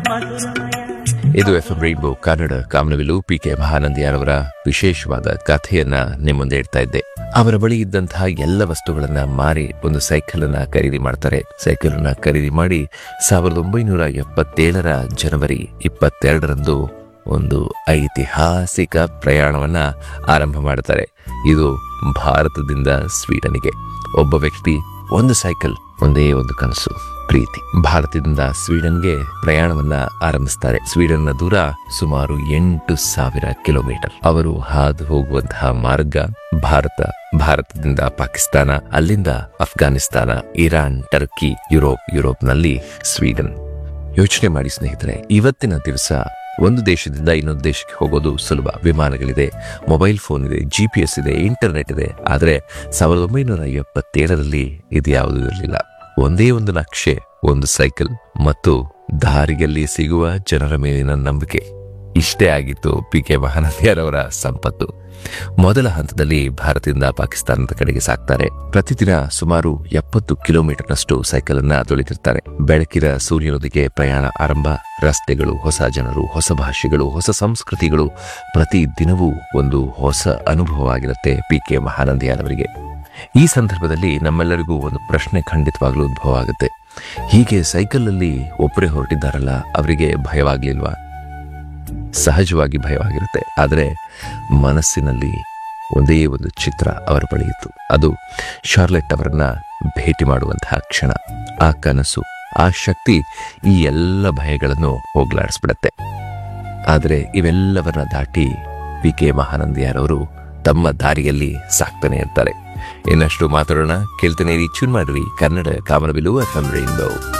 ಮಧುರಮಯ ಇದು F M Rainbow Kannada ಕಾಮನವಿಲು P K ಮಹಾನಂದಿಯಾರವರ ವಿಶೇಷವಾದ ಕಥೆಯನ್ನ ನಿಮ್ಮ ಮುಂದೆ ಇಡ್ತಾ ಇದ್ದೆ ಅವರ ಬಳಿ ಇದ್ದಂತಹ ಎಲ್ಲ ವಸ್ತುಗಳನ್ನ ಮಾರಿ ಒಂದು ಸೈಕಲ್ ಅನ್ನ ಖರೀದಿ ಮಾಡ್ತಾರೆ ಸೈಕಲ್ ಅನ್ನ ಖರೀದಿ ಮಾಡಿ ಸಾವಿರದ ಒಂಬೈನೂರ ಎಪ್ಪತ್ತೇಳರ ಜನವರಿ ಇಪ್ಪತ್ತೆರಡರಂದು ಒಂದು ಐತಿಹಾಸಿಕ ಪ್ರಯಾಣವನ್ನ ಆರಂಭ ಮಾಡುತ್ತಾರೆ ಇದು ಭಾರತದಿಂದ ಸ್ವೀಡನ್ಗೆ ಒಬ್ಬ ವ್ಯಕ್ತಿ ಒಂದು ಸೈಕಲ್ ಒಂದೇ ಒಂದು ಕನಸು ಪ್ರೀತಿ ಭಾರತದಿಂದ ಸ್ವೀಡನ್ಗೆ ಪ್ರಯಾಣವನ್ನ ಆರಂಭಿಸ್ತಾರೆ ಸ್ವೀಡನ್ನ ದೂರ ಸುಮಾರು ಎಂಟು ಸಾವಿರ ಕಿಲೋಮೀಟರ್ ಅವರು ಹಾದು ಹೋಗುವಂತಹ ಮಾರ್ಗ ಭಾರತ ಭಾರತದಿಂದ ಪಾಕಿಸ್ತಾನ ಅಲ್ಲಿಂದ ಅಫ್ಘಾನಿಸ್ತಾನ ಇರಾನ್ ಟರ್ಕಿ ಯುರೋಪ್ ಯುರೋಪ್ನಲ್ಲಿ ಸ್ವೀಡನ್ ಯೋಚನೆ ಮಾಡಿ ಸ್ನೇಹಿತರೆ ಇವತ್ತಿನ ದಿವಸ ಒಂದು ದೇಶದಿಂದ ಇನ್ನೊಂದು ದೇಶಕ್ಕೆ ಹೋಗೋದು ಸುಲಭ ವಿಮಾನಗಳಿದೆ ಮೊಬೈಲ್ ಫೋನ್ ಇದೆ ಜಿ ಪಿ ಎಸ್ ಇದೆ ಇಂಟರ್ನೆಟ್ ಇದೆ ಆದರೆ ಸಾವಿರದ ಒಂಬೈನೂರ ಎಪ್ಪತ್ತೇಳರಲ್ಲಿ ಇದು ಯಾವುದೂ ಇರಲಿಲ್ಲ ಒಂದೇ ಒಂದು ನಕ್ಷೆ ಒಂದು ಸೈಕಲ್ ಮತ್ತು ದಾರಿಯಲ್ಲಿ ಸಿಗುವ ಜನರ ಮೇಲಿನ ನಂಬಿಕೆ ಇಷ್ಟೇ ಆಗಿತ್ತು ಪಿ ಕೆ ಮಹಾನದಿಯರವರ ಸಂಪತ್ತು ಮೊದಲ ಹಂತದಲ್ಲಿ ಭಾರತದಿಂದ ಪಾಕಿಸ್ತಾನದ ಕಡೆಗೆ ಸಾಕ್ತಾರೆ ಪ್ರತಿದಿನ ಸುಮಾರು ಎಪ್ಪತ್ತು ಕಿಲೋಮೀಟರ್ನಷ್ಟು ಸೈಕಲ್ ಅನ್ನ ತೊಳಿತಿರ್ತಾರೆ ಬೆಳಕಿನ ಸೂರ್ಯನೊಂದಿಗೆ ಪ್ರಯಾಣ ಆರಂಭ ರಸ್ತೆಗಳು ಹೊಸ ಜನರು ಹೊಸ ಭಾಷೆಗಳು ಹೊಸ ಸಂಸ್ಕೃತಿಗಳು ಪ್ರತಿ ದಿನವೂ ಒಂದು ಹೊಸ ಅನುಭವ ಆಗಿರುತ್ತೆ ಪಿ ಕೆ ಮಹಾನಂದಿಯಾನವರಿಗೆ ಈ ಸಂದರ್ಭದಲ್ಲಿ ನಮ್ಮೆಲ್ಲರಿಗೂ ಒಂದು ಪ್ರಶ್ನೆ ಖಂಡಿತವಾಗ್ಲೂ ಉದ್ಭವ ಆಗುತ್ತೆ ಹೀಗೆ ಸೈಕಲಲ್ಲಿ ಒಬ್ಬರೇ ಹೊರಟಿದ್ದಾರಲ್ಲ ಅವರಿಗೆ ಭಯವಾಗ್ಲಿಲ್ವಾ ಸಹಜವಾಗಿ ಭಯವಾಗಿರುತ್ತೆ ಆದರೆ ಮನಸ್ಸಿನಲ್ಲಿ ಒಂದೇ ಒಂದು ಚಿತ್ರ ಅವರ ಬಳಿ ಇತ್ತು ಅದು ಶಾರ್ಲೆಟ್ ಅವರನ್ನ ಭೇಟಿ ಮಾಡುವಂತಹ ಕ್ಷಣ ಆ ಕನಸು ಆ ಶಕ್ತಿ ಈ ಎಲ್ಲ ಭಯಗಳನ್ನು ಹೋಗ್ಲಾಡಿಸ್ಬಿಡತ್ತೆ ಆದರೆ ಇವೆಲ್ಲವನ್ನ ದಾಟಿ ಪಿ ಕೆ ಮಹಾನಂದಿಯಾರವರು ತಮ್ಮ ದಾರಿಯಲ್ಲಿ ಸಾಕ್ತಾನೆ ಇರ್ತಾರೆ ಇನ್ನಷ್ಟು ಮಾತಾಡೋಣ ಕೇಳ್ತಾನೆ ರೀ ಚೂನ್ ಮಾಡ್ರಿ ಕನ್ನಡ ಕಾಮನಬಿಲು ಎಫ್ ಎಂ ರೈನ್ಬೋ